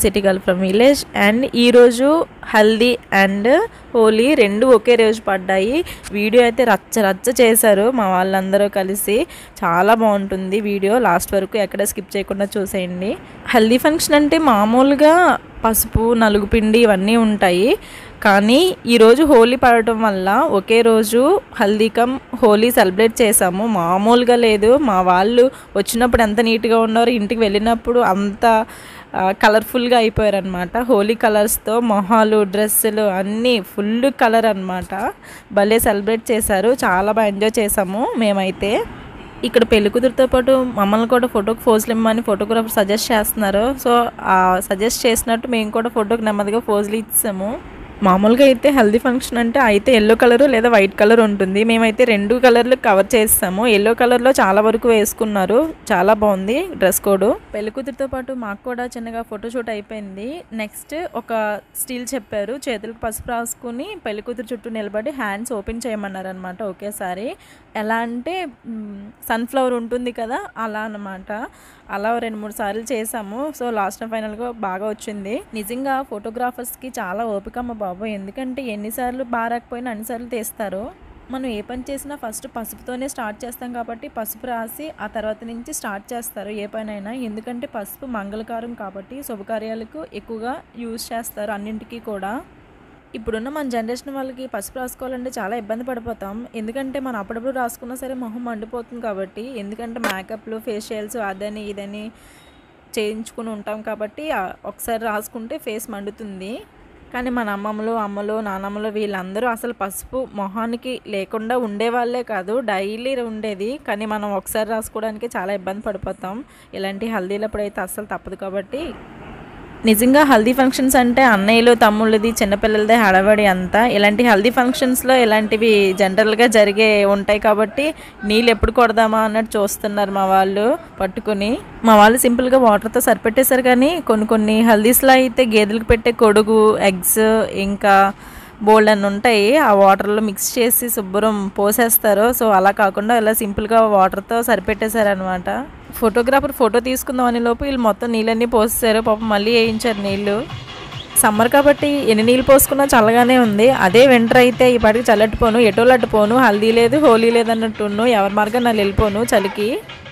city girl from village and ఈరోజు Haldi and Holi రెండు ఒకే రోజు పడ్డాయి వీడియో అయితే రచ్చ రచ్చ చేశారు మా వాళ్ళందరూ కలిసి చాలా బాగుంటుంది వీడియో లాస్ట్ వరకు ఎక్కడ స్కిప్ చేయకుండా చూసేయండి హల్దీ ఫంక్షన్ అంటే మామూలుగా పసుపు నలుగు పిండి ఇవన్నీ ఉంటాయి కానీ ఈరోజు హోలీ పడటం వల్ల ఒకే రోజు హల్దీకమ్ హోలీ సెలబ్రేట్ చేసాము మామూలుగా లేదు మా వాళ్ళు వచ్చినప్పుడు ఎంత నీట్గా ఉన్నారో ఇంటికి వెళ్ళినప్పుడు అంత కలర్ఫుల్గా అయిపోయారు అనమాట హోలీ కలర్స్తో మొహాలు డ్రెస్సులు అన్నీ ఫుల్ కలర్ అనమాట భలే సెలబ్రేట్ చేశారు చాలా బాగా ఎంజాయ్ చేసాము మేమైతే ఇక్కడ పెళ్లి కూతురుతో పాటు మమ్మల్ని కూడా ఫోటోకి ఫోజులు ఇమ్మని ఫోటోగ్రాఫర్ సజెస్ట్ చేస్తున్నారు సో సజెస్ట్ చేసినట్టు మేము కూడా ఫోటోకి నెమ్మదిగా ఫోజులు ఇచ్చాము మామూలుగా అయితే హెల్దీ ఫంక్షన్ అంటే అయితే ఎల్లో కలర్ లేదా వైట్ కలర్ ఉంటుంది మేమైతే రెండు కలర్లు కవర్ చేస్తాము ఎల్లో కలర్లో చాలా వరకు వేసుకున్నారు చాలా బాగుంది డ్రెస్ కోడ్ పెళ్లి కూతురుతో పాటు మాకు కూడా చిన్నగా ఫోటోషూట్ అయిపోయింది నెక్స్ట్ ఒక స్టీల్ చెప్పారు చేతులకు పసుపు రాసుకుని పెళ్లి కూతురు చుట్టూ నిలబడి హ్యాండ్స్ ఓపెన్ చేయమన్నారు అనమాట ఒకేసారి ఎలా అంటే సన్ఫ్లవర్ ఉంటుంది కదా అలా అనమాట అలా రెండు మూడు సార్లు చేసాము సో లాస్ట్ ఫైనల్గా బాగా వచ్చింది నిజంగా ఫోటోగ్రాఫర్స్కి చాలా ఓపికమ్మ బాబు ఎందుకంటే ఎన్నిసార్లు బాగా రాకపోయినా అన్నిసార్లు తీస్తారు మనం ఏ పని చేసినా ఫస్ట్ పసుపుతోనే స్టార్ట్ చేస్తాం కాబట్టి పసుపు రాసి ఆ తర్వాత నుంచి స్టార్ట్ చేస్తారు ఏ పనైనా ఎందుకంటే పసుపు మంగళకారం కాబట్టి శుభకార్యాలకు ఎక్కువగా యూజ్ చేస్తారు అన్నింటికి కూడా ఇప్పుడున్న మన జనరేషన్ వాళ్ళకి పసుపు రాసుకోవాలంటే చాలా ఇబ్బంది పడిపోతాం ఎందుకంటే మనం అప్పుడప్పుడు రాసుకున్నా సరే మొహం మండిపోతుంది కాబట్టి ఎందుకంటే మేకప్లు ఫేషియల్స్ అదని ఇదని చేయించుకుని ఉంటాం కాబట్టి ఒకసారి రాసుకుంటే ఫేస్ మండుతుంది కానీ మన అమ్మమ్మలు అమ్మలు నానమ్మలు వీళ్ళందరూ అసలు పసుపు మొహానికి లేకుండా ఉండేవాళ్ళే కాదు డైలీ ఉండేది కానీ మనం ఒకసారి రాసుకోవడానికి చాలా ఇబ్బంది పడిపోతాం ఇలాంటి హల్దీలప్పుడు అయితే అస్సలు తప్పదు కాబట్టి నిజంగా హల్దీ ఫంక్షన్స్ అంటే అన్నయ్యలు తమ్ముళ్ళది చిన్నపిల్లలదే హడావడి అంతా ఇలాంటి హల్దీ ఫంక్షన్స్లో ఇలాంటివి జనరల్గా జరిగే ఉంటాయి కాబట్టి నీళ్ళు ఎప్పుడు కొడదామా అన్నట్టు చూస్తున్నారు మా వాళ్ళు పట్టుకుని మా వాళ్ళు సింపుల్గా వాటర్తో సరిపెట్టేశారు కానీ కొన్ని కొన్ని హల్దీస్లో అయితే గేదెలకు పెట్టే కొడుగు ఎగ్స్ ఇంకా బోల్డ్ అని ఉంటాయి ఆ వాటర్లో మిక్స్ చేసి శుభ్రం పోసేస్తారు సో అలా కాకుండా ఇలా సింపుల్గా వాటర్తో సరిపెట్టేశారనమాట ఫోటోగ్రాఫర్ ఫోటో తీసుకుందాం అనే లోపు వీళ్ళు మొత్తం నీళ్ళన్నీ పోసేసారు పాపం మళ్ళీ వేయించారు నీళ్ళు సమ్మర్ కాబట్టి ఎన్ని నీళ్ళు పోసుకున్నా చల్లగానే ఉంది అదే వింటర్ అయితే ఈ పాటికి చల్లట్టుపోను ఎటో లట్టుపోను హల్దీ లేదు హోలీ లేదు అన్నట్టును ఎవరి మార్గం నాకు వెళ్ళిపోను చలికి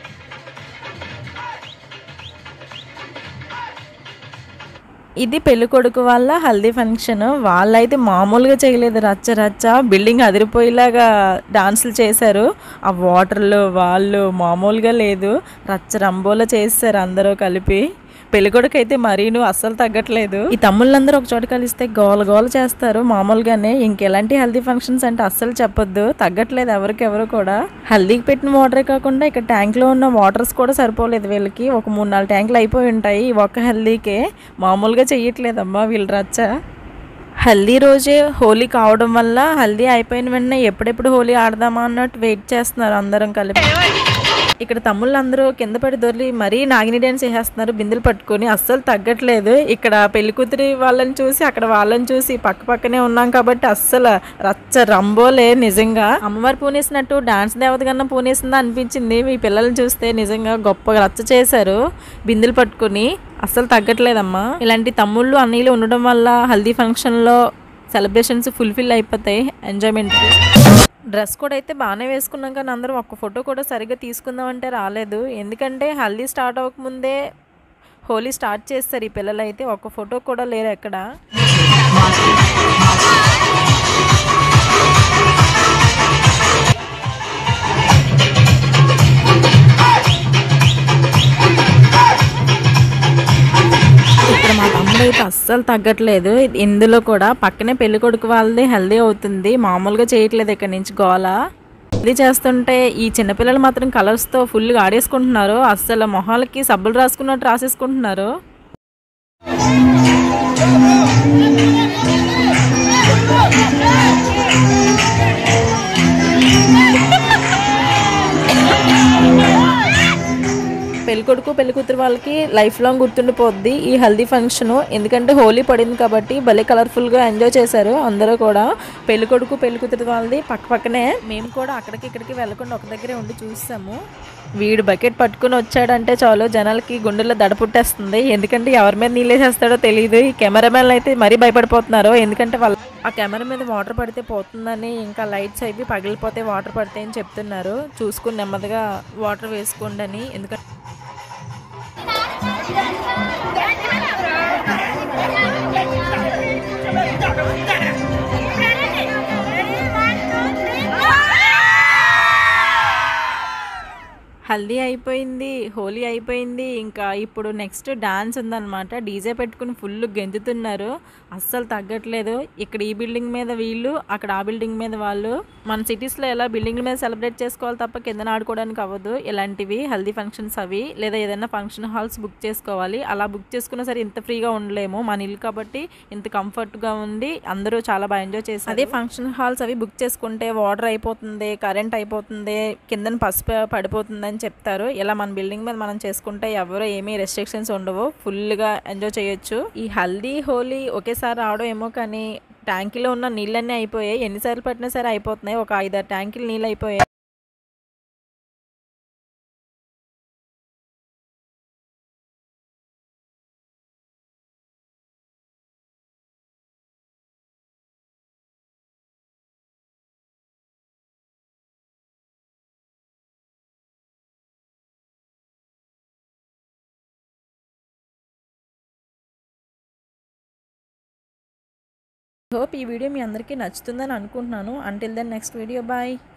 ఇది పెళ్లి కొడుకు వాళ్ళ హల్దీ ఫంక్షన్ వాళ్ళైతే మామూలుగా చేయలేదు రచ్చ రచ్చ బిల్డింగ్ అదిరిపోయేలాగా డాన్సులు చేశారు ఆ వాటర్లో వాళ్ళు మామూలుగా లేదు రచ్చ రంబోలో చేశారు అందరూ కలిపి పెళ్ళికొడుకు అయితే మరీను అస్సలు తగ్గట్లేదు ఈ తమ్ముళ్ళందరూ ఒక చోట కలిస్తే గోల గోల చేస్తారు మామూలుగానే ఇంకెలాంటి హెల్దీ ఫంక్షన్స్ అంటే అస్సలు చెప్పొద్దు తగ్గట్లేదు ఎవరికెవరు కూడా హల్దీకి పెట్టిన వాటరే కాకుండా ఇక్కడ ట్యాంక్లో ఉన్న వాటర్స్ కూడా సరిపోలేదు వీళ్ళకి ఒక మూడు నాలుగు ట్యాంకులు అయిపోయి ఉంటాయి ఈ ఒక్క హెల్దీకే మామూలుగా చెయ్యట్లేదమ్మా వీళ్ళు రచ్చ హల్దీ రోజే హోలీ కావడం వల్ల హల్దీ అయిపోయిన వెంటనే ఎప్పుడెప్పుడు హోలీ ఆడదామా అన్నట్టు వెయిట్ చేస్తున్నారు అందరం కలిపి ఇక్కడ తమ్ముళ్ళు అందరూ కింద పడి దొరికి మరీ నాగిని డ్యాన్స్ చేసేస్తున్నారు బిందెలు పట్టుకొని అస్సలు తగ్గట్లేదు ఇక్కడ పెళ్లి కూతురి వాళ్ళని చూసి అక్కడ వాళ్ళని చూసి పక్క పక్కనే ఉన్నాం కాబట్టి అస్సలు రచ్చ రంబోలే నిజంగా అమ్మవారు పూనేసినట్టు డాన్స్ దేవత కన్నా పూనేసిందా అనిపించింది మీ పిల్లల్ని చూస్తే నిజంగా గొప్ప రచ్చ చేశారు బిందెలు పట్టుకొని అస్సలు తగ్గట్లేదమ్మా ఇలాంటి తమ్ముళ్ళు అన్నయ్యలు ఉండడం వల్ల హల్దీ ఫంక్షన్లో సెలబ్రేషన్స్ ఫుల్ఫిల్ అయిపోతాయి ఎంజాయ్మెంట్కి డ్రెస్ కూడా అయితే బాగానే వేసుకున్నాం కానీ అందరం ఒక్క ఫోటో కూడా సరిగ్గా తీసుకుందామంటే రాలేదు ఎందుకంటే హల్దీ స్టార్ట్ అవ్వకముందే హోలీ స్టార్ట్ చేస్తారు ఈ పిల్లలు అయితే ఒక్క ఫోటో కూడా లేరు ఎక్కడ ఇక్కడ మా తమ్ముడు అయితే అస్సలు తగ్గట్లేదు ఇందులో కూడా పక్కనే పెళ్లి కొడుకు వాళ్ళది హెల్దీ అవుతుంది మామూలుగా చేయట్లేదు ఇక్కడ నుంచి గోల ఇది చేస్తుంటే ఈ చిన్నపిల్లలు మాత్రం కలర్స్తో ఫుల్గా ఆడేసుకుంటున్నారు అస్సలు మొహాలకి సబ్బులు రాసుకున్నట్టు రాసేసుకుంటున్నారు పెళ్లి కొడుకు పెళ్లి కూతురు వాళ్ళకి లైఫ్ లాంగ్ గుర్తుండిపోద్ది ఈ హల్దీ ఫంక్షన్ ఎందుకంటే హోలీ పడింది కాబట్టి భలే కలర్ఫుల్గా ఎంజాయ్ చేశారు అందరూ కూడా పెళ్లి కొడుకు పెళ్లి కూతురు వాళ్ళది పక్క పక్కనే మేము కూడా అక్కడికి ఇక్కడికి వెళ్ళకుండా ఒక దగ్గరే ఉండి చూసాము వీడు బకెట్ పట్టుకుని వచ్చాడంటే చాలు జనాలకి గుండెల్లో దడ పుట్టేస్తుంది ఎందుకంటే ఎవరి మీద నీళ్ళేసేస్తాడో తెలియదు ఈ కెమెరామెన్లు అయితే మరీ భయపడిపోతున్నారు ఎందుకంటే వాళ్ళ ఆ కెమెరా మీద వాటర్ పడితే పోతుందని ఇంకా లైట్స్ అవి పగిలిపోతే వాటర్ పడతాయి అని చెప్తున్నారు చూసుకుని నెమ్మదిగా వాటర్ వేసుకోండి అని ఎందుకంటే హల్దీ అయిపోయింది హోలీ అయిపోయింది ఇంకా ఇప్పుడు నెక్స్ట్ డాన్స్ ఉందన్నమాట డీజే పెట్టుకుని ఫుల్ గెంతుతున్నారు అస్సలు తగ్గట్లేదు ఇక్కడ ఈ బిల్డింగ్ మీద వీళ్ళు అక్కడ ఆ బిల్డింగ్ మీద వాళ్ళు మన సిటీస్లో ఎలా బిల్డింగ్ల మీద సెలబ్రేట్ చేసుకోవాలి తప్ప కిందన ఆడుకోవడానికి అవ్వదు ఇలాంటివి హల్దీ ఫంక్షన్స్ అవి లేదా ఏదైనా ఫంక్షన్ హాల్స్ బుక్ చేసుకోవాలి అలా బుక్ చేసుకున్నా సరే ఇంత ఫ్రీగా ఉండలేము మన ఇల్లు కాబట్టి ఇంత కంఫర్ట్గా ఉంది అందరూ చాలా బాగా ఎంజాయ్ చేస్తారు అదే ఫంక్షన్ హాల్స్ అవి బుక్ చేసుకుంటే వాటర్ అయిపోతుంది కరెంట్ అయిపోతుంది కిందన పసుపు పడిపోతుంది అని చెప్తారు ఇలా మన బిల్డింగ్ మీద మనం చేసుకుంటే ఎవరో ఏమీ రెస్ట్రిక్షన్స్ ఉండవు ఫుల్గా ఎంజాయ్ చేయొచ్చు ఈ హల్దీ హోలీ ఒకేసారి రావడం ఏమో కానీ ట్యాంకీలో ఉన్న నీళ్ళన్నీ అయిపోయాయి ఎన్నిసార్లు పట్టినా సరే అయిపోతున్నాయి ఒక ఐదారు ట్యాంకీలు నీళ్ళు అయిపోయాయి హోప్ ఈ వీడియో మీ అందరికీ నచ్చుతుందని అనుకుంటున్నాను until then next video bye